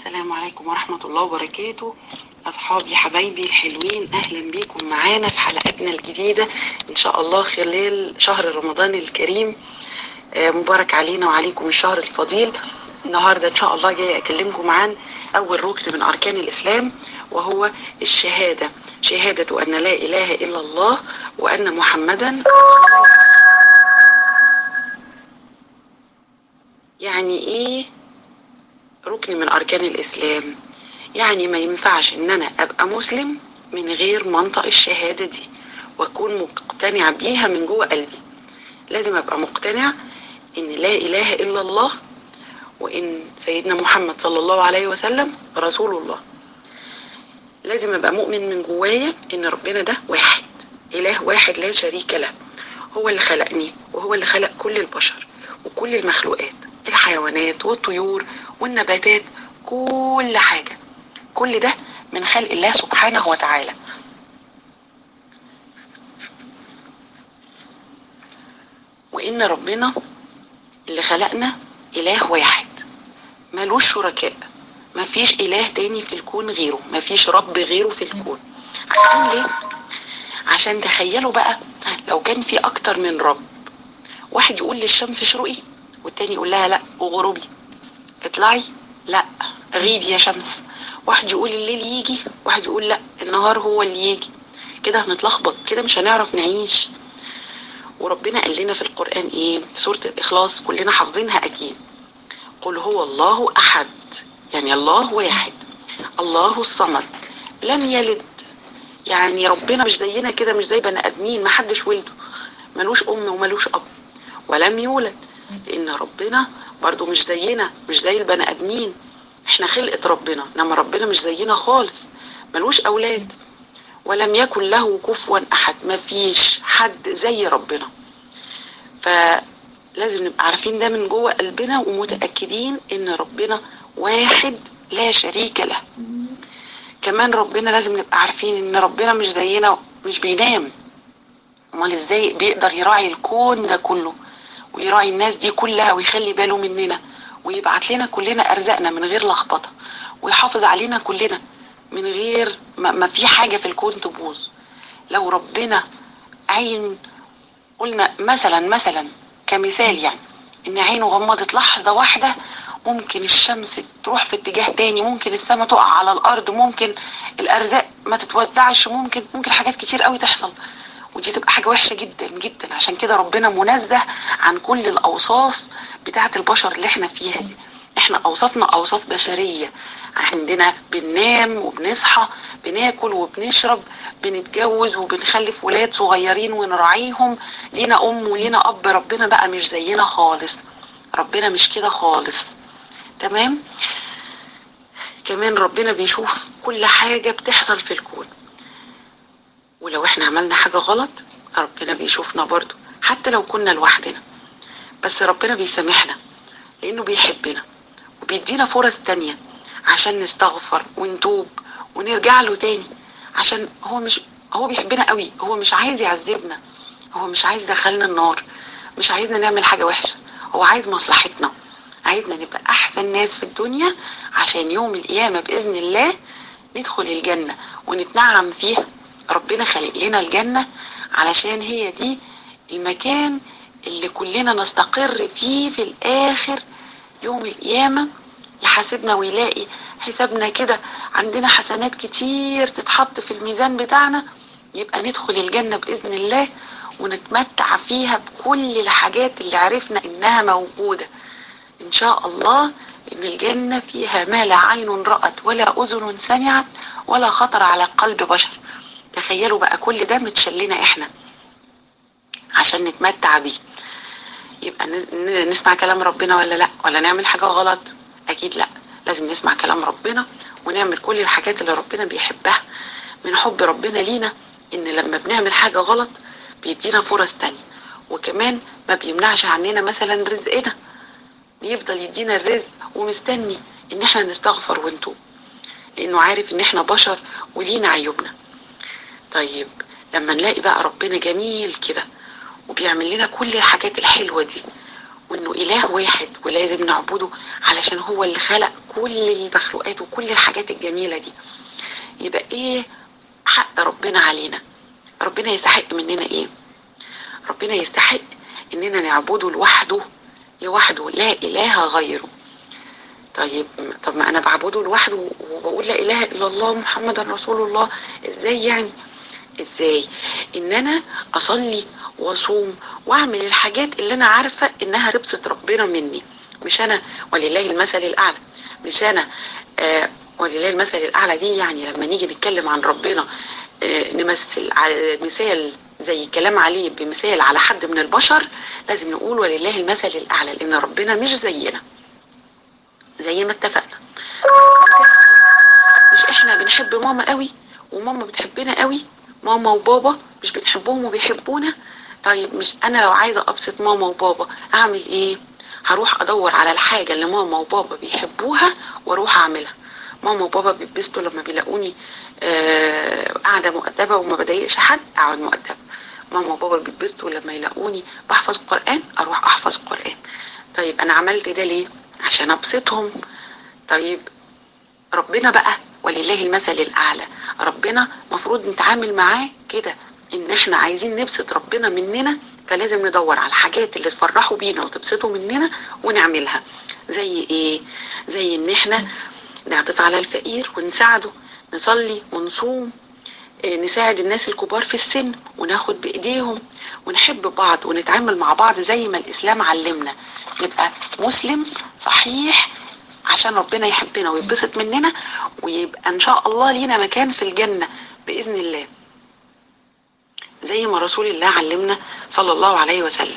السلام عليكم ورحمة الله وبركاته أصحابي حبايبي الحلوين أهلا بيكم معانا في حلقتنا الجديدة إن شاء الله خلال شهر رمضان الكريم آه، مبارك علينا وعليكم الشهر الفضيل النهاردة إن شاء الله جاي أكلمكم عن أول ركن من أركان الإسلام وهو الشهادة شهادة أن لا إله إلا الله وأن محمدا يعني إيه ركن من أركان الإسلام يعني ما ينفعش إن أنا أبقى مسلم من غير منطق الشهادة دي وأكون مقتنع بيها من جوه قلبي لازم أبقى مقتنع إن لا إله إلا الله وإن سيدنا محمد صلى الله عليه وسلم رسول الله لازم أبقى مؤمن من جوايا إن ربنا ده واحد إله واحد لا شريك له هو اللي خلقني وهو اللي خلق كل البشر وكل المخلوقات الحيوانات والطيور والنباتات كل حاجة كل ده من خلق الله سبحانه وتعالى وإن ربنا اللي خلقنا إله واحد ملوش شركاء مفيش إله تاني في الكون غيره مفيش رب غيره في الكون عارفين ليه؟ عشان تخيلوا بقى لو كان في أكتر من رب واحد يقول للشمس اشرقي والتاني يقول لها لا غروبي اطلعي لا غيبي يا شمس واحد يقول الليل يجي واحد يقول لا النهار هو اللي يجي كده هنتلخبط كده مش هنعرف نعيش وربنا قال لنا في القرآن ايه في سورة الإخلاص كلنا حافظينها أكيد قل هو الله أحد يعني الله واحد الله الصمد لم يلد يعني ربنا مش زينا كده مش زي بني آدمين محدش ولده ملوش أم وملوش أب ولم يولد لأن ربنا برضو مش زينا مش زي البني آدمين احنا خلقة ربنا انما ربنا مش زينا خالص ملوش أولاد ولم يكن له كفوا أحد مفيش حد زي ربنا فلازم نبقى عارفين ده من جوه قلبنا ومتأكدين ان ربنا واحد لا شريك له كمان ربنا لازم نبقى عارفين ان ربنا مش زينا مش بينام امال ازاي بيقدر يراعي الكون ده كله ويراعي الناس دي كلها ويخلي باله مننا ويبعت لنا كلنا ارزاقنا من غير لخبطه ويحافظ علينا كلنا من غير ما, ما في حاجه في الكون تبوظ لو ربنا عين قلنا مثلا مثلا كمثال يعني ان عينه غمضت لحظه واحده ممكن الشمس تروح في اتجاه تاني ممكن السماء تقع على الارض ممكن الارزاق ما تتوزعش ممكن ممكن حاجات كتير قوي تحصل ودي تبقى حاجة وحشة جدا جدا عشان كده ربنا منزه عن كل الأوصاف بتاعة البشر اللي احنا فيها دي احنا أوصافنا أوصاف بشرية عندنا بننام وبنصحى بناكل وبنشرب بنتجوز وبنخلف ولاد صغيرين ونراعيهم لينا أم ولينا أب ربنا بقى مش زينا خالص ربنا مش كده خالص تمام كمان ربنا بيشوف كل حاجة بتحصل في الكون ولو احنا عملنا حاجة غلط ربنا بيشوفنا برضو حتى لو كنا لوحدنا بس ربنا بيسامحنا لانه بيحبنا وبيدينا فرص تانية عشان نستغفر ونتوب ونرجع له تاني عشان هو مش هو بيحبنا قوي هو مش عايز يعذبنا هو مش عايز يدخلنا النار مش عايزنا نعمل حاجة وحشة هو عايز مصلحتنا عايزنا نبقى احسن ناس في الدنيا عشان يوم القيامة باذن الله ندخل الجنة ونتنعم فيها ربنا خلق لنا الجنة علشان هي دي المكان اللي كلنا نستقر فيه في الآخر يوم القيامة يحاسبنا ويلاقي حسابنا كده عندنا حسنات كتير تتحط في الميزان بتاعنا يبقى ندخل الجنة بإذن الله ونتمتع فيها بكل الحاجات اللي عرفنا إنها موجودة إن شاء الله إن الجنة فيها ما لا عين رأت ولا أذن سمعت ولا خطر على قلب بشر تخيلوا بقى كل ده متشلنا احنا عشان نتمتع بيه يبقى نسمع كلام ربنا ولا لا ولا نعمل حاجة غلط اكيد لا لازم نسمع كلام ربنا ونعمل كل الحاجات اللي ربنا بيحبها من حب ربنا لينا ان لما بنعمل حاجة غلط بيدينا فرص تانية وكمان ما بيمنعش عننا مثلا رزقنا بيفضل يدينا الرزق ومستني ان احنا نستغفر ونتوب لانه عارف ان احنا بشر ولينا عيوبنا طيب لما نلاقي بقى ربنا جميل كده وبيعمل لنا كل الحاجات الحلوة دي وانه اله واحد ولازم نعبده علشان هو اللي خلق كل المخلوقات وكل الحاجات الجميله دي يبقى ايه حق ربنا علينا ربنا يستحق مننا ايه ربنا يستحق اننا نعبده لوحده لوحده لا اله غيره طيب طب ما انا بعبده لوحده وبقول لا اله الا الله محمد رسول الله ازاي يعني ازاي ان انا اصلي واصوم واعمل الحاجات اللي انا عارفه انها تبسط ربنا مني مش انا ولله المثل الاعلى مش انا آه ولله المثل الاعلى دي يعني لما نيجي نتكلم عن ربنا آه نمثل على مثال زي كلام عليه بمثال على حد من البشر لازم نقول ولله المثل الاعلى لان ربنا مش زينا زي ما اتفقنا مش احنا بنحب ماما قوي وماما بتحبنا قوي ماما وبابا مش بنحبهم وبيحبونا طيب مش انا لو عايزه ابسط ماما وبابا اعمل ايه هروح ادور على الحاجه اللي ماما وبابا بيحبوها واروح اعملها ماما وبابا بيتبسطوا لما بيلاقوني آه قاعده مؤدبه وما بضايقش حد اقعد مؤدبه ماما وبابا بيتبسطوا لما يلاقوني بحفظ قران اروح احفظ قران طيب انا عملت ده ليه عشان ابسطهم طيب ربنا بقى ولله المثل الاعلى ربنا مفروض نتعامل معاه كده ان احنا عايزين نبسط ربنا مننا فلازم ندور على الحاجات اللي تفرحوا بينا وتبسطوا مننا ونعملها زي ايه زي ان احنا نعطف على الفقير ونساعده نصلي ونصوم نساعد الناس الكبار في السن وناخد بايديهم ونحب بعض ونتعامل مع بعض زي ما الاسلام علمنا نبقى مسلم صحيح عشان ربنا يحبنا ويتبسط مننا ويبقى ان شاء الله لينا مكان في الجنه باذن الله زي ما رسول الله علمنا صلى الله عليه وسلم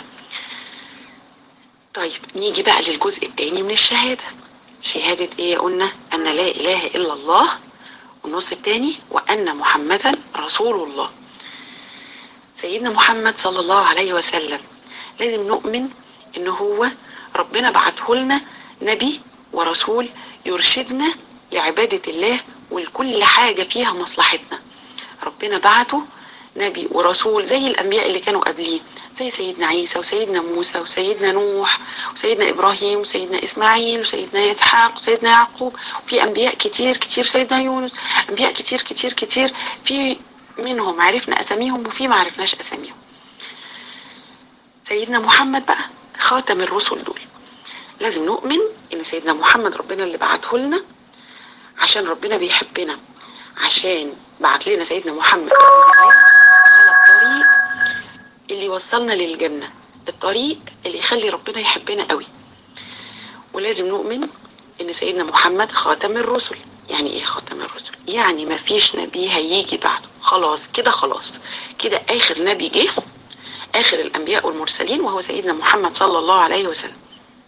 طيب نيجي بقى للجزء الثاني من الشهاده شهاده ايه قلنا ان لا اله الا الله والنص الثاني وان محمدا رسول الله سيدنا محمد صلى الله عليه وسلم لازم نؤمن ان هو ربنا بعته لنا نبي ورسول يرشدنا لعبادة الله ولكل حاجة فيها مصلحتنا ربنا بعته نبي ورسول زي الأنبياء اللي كانوا قبليه زي سيدنا عيسى وسيدنا موسى وسيدنا نوح وسيدنا إبراهيم وسيدنا إسماعيل وسيدنا إسحاق وسيدنا يعقوب وفي أنبياء كتير كتير سيدنا يونس أنبياء كتير كتير كتير في منهم عرفنا أساميهم وفي ما عرفناش أساميهم سيدنا محمد بقى خاتم الرسل دول لازم نؤمن ان سيدنا محمد ربنا اللي بعته لنا عشان ربنا بيحبنا عشان بعت لنا سيدنا محمد على الطريق اللي يوصلنا للجنة الطريق اللي يخلي ربنا يحبنا قوي ولازم نؤمن ان سيدنا محمد خاتم الرسل يعني ايه خاتم الرسل يعني ما فيش نبي هيجي بعده خلاص كده خلاص كده اخر نبي جه اخر الانبياء والمرسلين وهو سيدنا محمد صلى الله عليه وسلم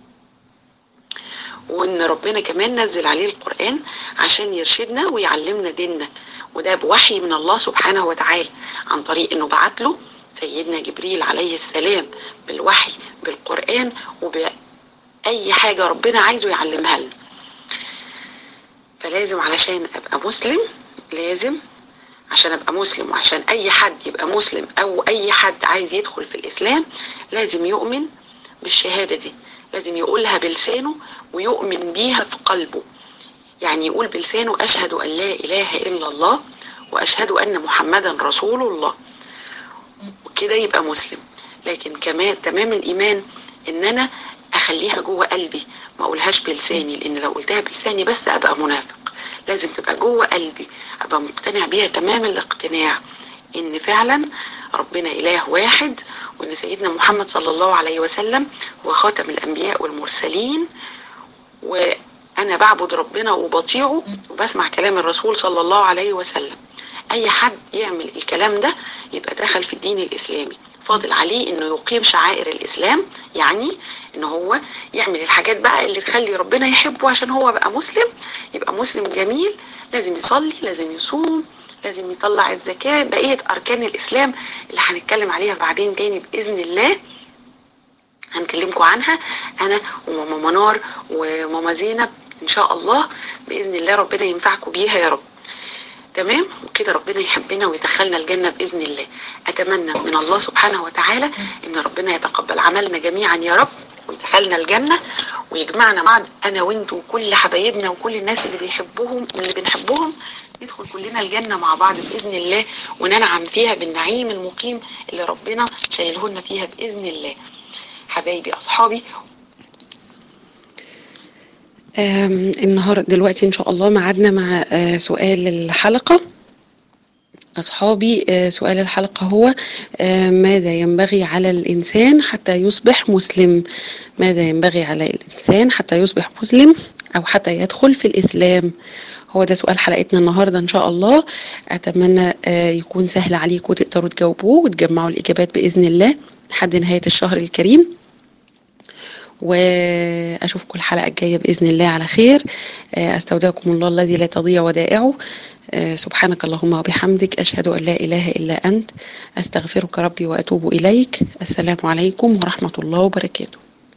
وان ربنا كمان نزل عليه القرآن عشان يرشدنا ويعلمنا ديننا وده بوحي من الله سبحانه وتعالى عن طريق انه بعت له سيدنا جبريل عليه السلام بالوحي بالقرآن وبأي حاجة ربنا عايزه يعلمها لنا فلازم علشان ابقى مسلم لازم عشان ابقى مسلم وعشان اي حد يبقى مسلم او اي حد عايز يدخل في الاسلام لازم يؤمن بالشهادة دي لازم يقولها بلسانه ويؤمن بيها في قلبه يعني يقول بلسانه أشهد أن لا إله إلا الله وأشهد أن محمدا رسول الله وكده يبقى مسلم لكن كمان تمام الإيمان إن أنا أخليها جوه قلبي ما أقولهاش بلساني لأن لو قلتها بلساني بس أبقى منافق لازم تبقى جوه قلبي أبقى مقتنع بيها تمام الاقتناع ان فعلا ربنا اله واحد وان سيدنا محمد صلى الله عليه وسلم هو خاتم الانبياء والمرسلين وانا بعبد ربنا وبطيعه وبسمع كلام الرسول صلى الله عليه وسلم اي حد يعمل الكلام ده يبقى دخل في الدين الاسلامي فاضل عليه انه يقيم شعائر الاسلام يعني ان هو يعمل الحاجات بقى اللي تخلي ربنا يحبه عشان هو بقى مسلم يبقى مسلم جميل لازم يصلي لازم يصوم لازم يطلع الزكاة بقية أركان الإسلام اللي هنتكلم عليها بعدين تاني بإذن الله هنكلمكم عنها أنا وماما منار وماما زينب إن شاء الله بإذن الله ربنا ينفعكم بيها يا رب تمام وكده ربنا يحبنا ويدخلنا الجنة بإذن الله أتمنى من الله سبحانه وتعالى إن ربنا يتقبل عملنا جميعا يا رب ويدخلنا الجنة ويجمعنا مع بعض انا وانتوا وكل حبايبنا وكل الناس اللي بيحبوهم واللي بنحبهم ندخل كلنا الجنة مع بعض بإذن الله وننعم فيها بالنعيم المقيم اللي ربنا شايلهن فيها بإذن الله حبايبي أصحابي النهاردة دلوقتي إن شاء الله معادنا مع سؤال الحلقة أصحابي سؤال الحلقة هو ماذا ينبغي على الإنسان حتى يصبح مسلم ماذا ينبغي على الإنسان حتى يصبح مسلم أو حتى يدخل في الإسلام هو ده سؤال حلقتنا النهاردة إن شاء الله أتمنى يكون سهل عليكم وتقدروا تجاوبوه وتجمعوا الإجابات بإذن الله لحد نهاية الشهر الكريم واشوفكم الحلقه الجايه باذن الله على خير استودعكم الله الذي لا تضيع ودائعه سبحانك اللهم وبحمدك اشهد ان لا اله الا انت استغفرك ربي واتوب اليك السلام عليكم ورحمه الله وبركاته